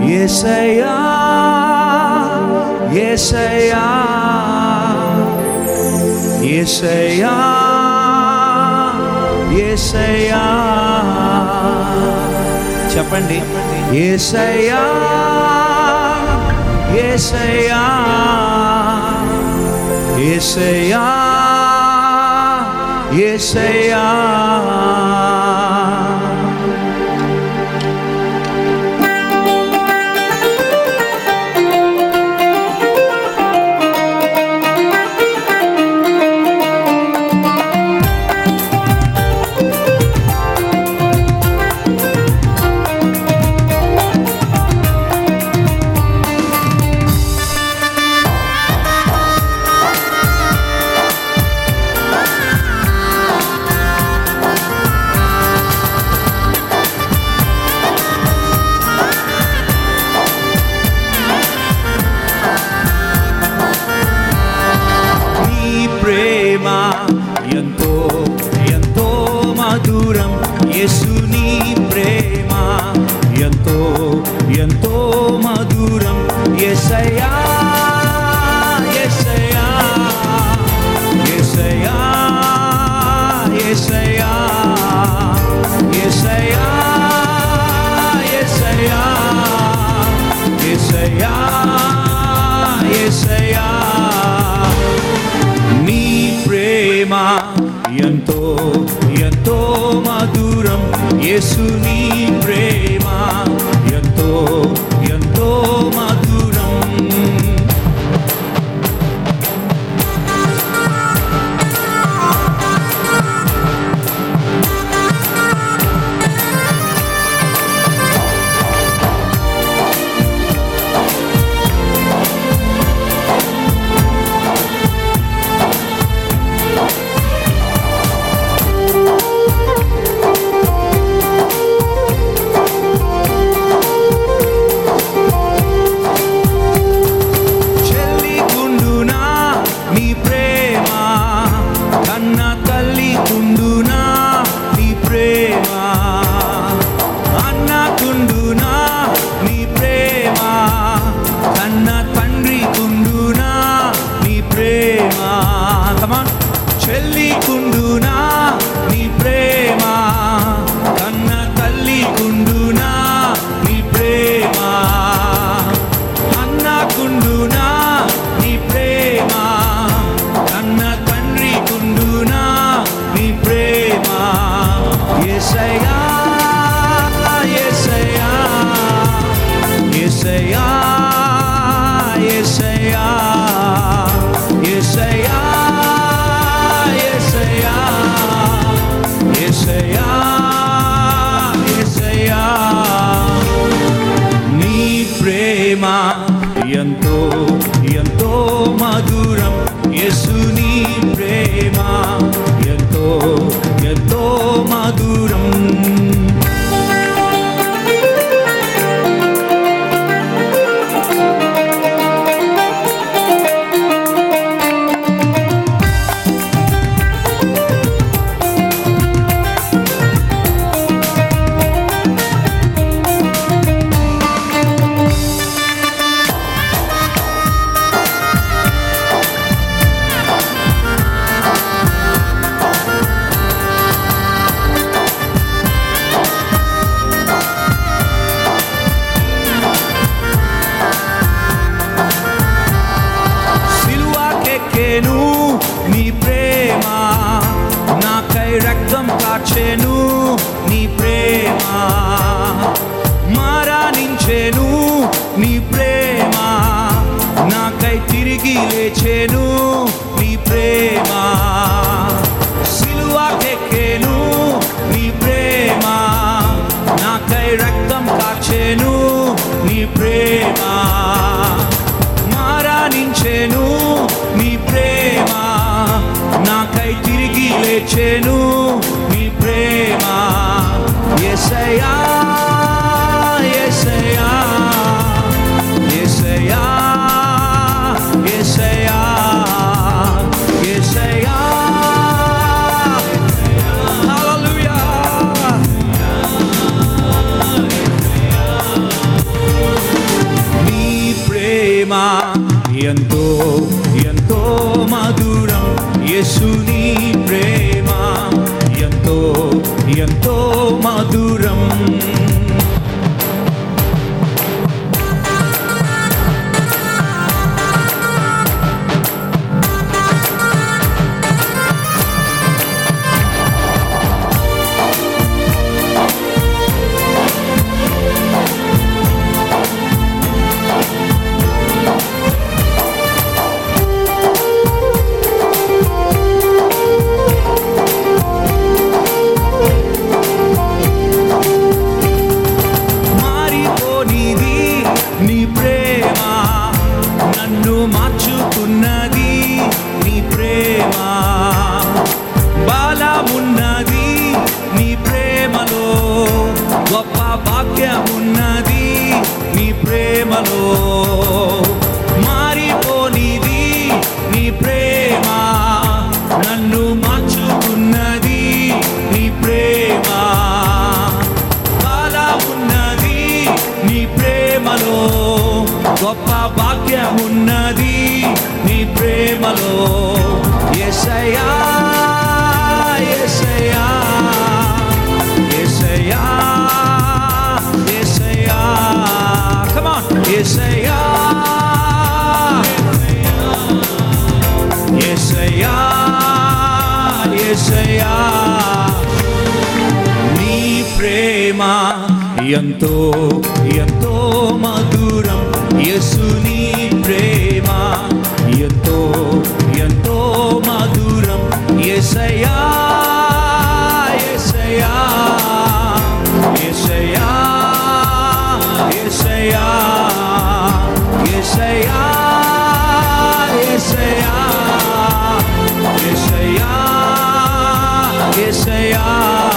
ఏసయ్యా ఏసయ్యా ఏసయ్యా ఏసయ్యా చెప్పండి ఏసయ్యా ఏసయ్యా ఏసయ్యా ఏసయ్యా నీ ప్రేమ ఎంతో ఎంతో మధురం యేసు నీ ప్రేమ ఎంతో ఎంతో మధురం యేసయ్యా యేసయ్యా యేసయ్యా యేసయ్యా యేసయ్యా యేసయ్యా యేసయ్యా యేసయ్యా నీ ప్రేమ ఎంతో ఎంతో మధురం యేసు నీ ప్రేమ ఎంతో ఎంతో మధురం చెల్లి గుండునా నీ ప్రేమ కన్న తల్లి గుండునా నీ ప్రేమ అన్న గుండునా నీ ప్రేమ కన్న తండ్రి గుండునా నీ ప్రేమ కమాన్ చెల్లి గుండునా నీ ప్రేమ కన్న తల్లి గుండునా నీ ప్రేమ అన్న కుండునా నీ ప్రేమ అన్న తండ్రి కుండునా నీ ప్రేమ ఏసయ్యా ఏసయ్యా ఏసయ్యా ఏసయ్యా ఏసయ్యా ఏసయ్యా ఏసయ్యా ఏసయ్యా నీ ప్రేమ ఎంతో ఎంతో మధురం యేసు నీ ప్రేమ ఎంతో ఎంతో మధురం సిలువకెక్కెను నీ ప్రేమ నాకై రక్తం కార్చెను నీ ప్రేమ మారానించెను నీ ప్రేమ నాకై తిరిగి లేచెను నీ ప్రేమ సిలువకెక్కెను నీ ప్రేమ నాకై రక్తం కార్చెను నీ ప్రేమ మారానించెను నీ ప్రేమ నాకై తిరిగి లేచెను నీ ప్రేమ ఎసయా ఎసయా ఎసయా ఎసయా ఎసయా హల్లెలూయా ఎంతో ఎంతో మధురం యేసుని ప్రేమ ఎంతో ఎంతో మధురం మారిపోనిది నీ ప్రేమ నన్ను మార్చుకున్నది నీ ప్రేమ బలమున్నది నీ ప్రేమలో గొప్ప భాగ్యమున్నది నీ ప్రేమలో మారిపోనిది నీ ప్రేమ నన్ను మార్చుకున్నది నీ ప్రేమ బాలా ఉన్నది నీ ప్రేమలో గొప్ప భాగ్యమున్నది నీ ప్రేమలో ఎసయా ఎసయా ఎసయా ఎసయా కమాన్ ఎసయా ఎసయా ఎసయా నీ ప్రేమ ఎంతో ఎంతో మధురం యేసుని ప్రేమ ఎంతో ఎంతో మధురం యేసయ్యా యేసయ్యా యేసయ్యా యేసయ్యా యేసయ్యా యేసయ్యా యేసయ్యా యేసయ్యా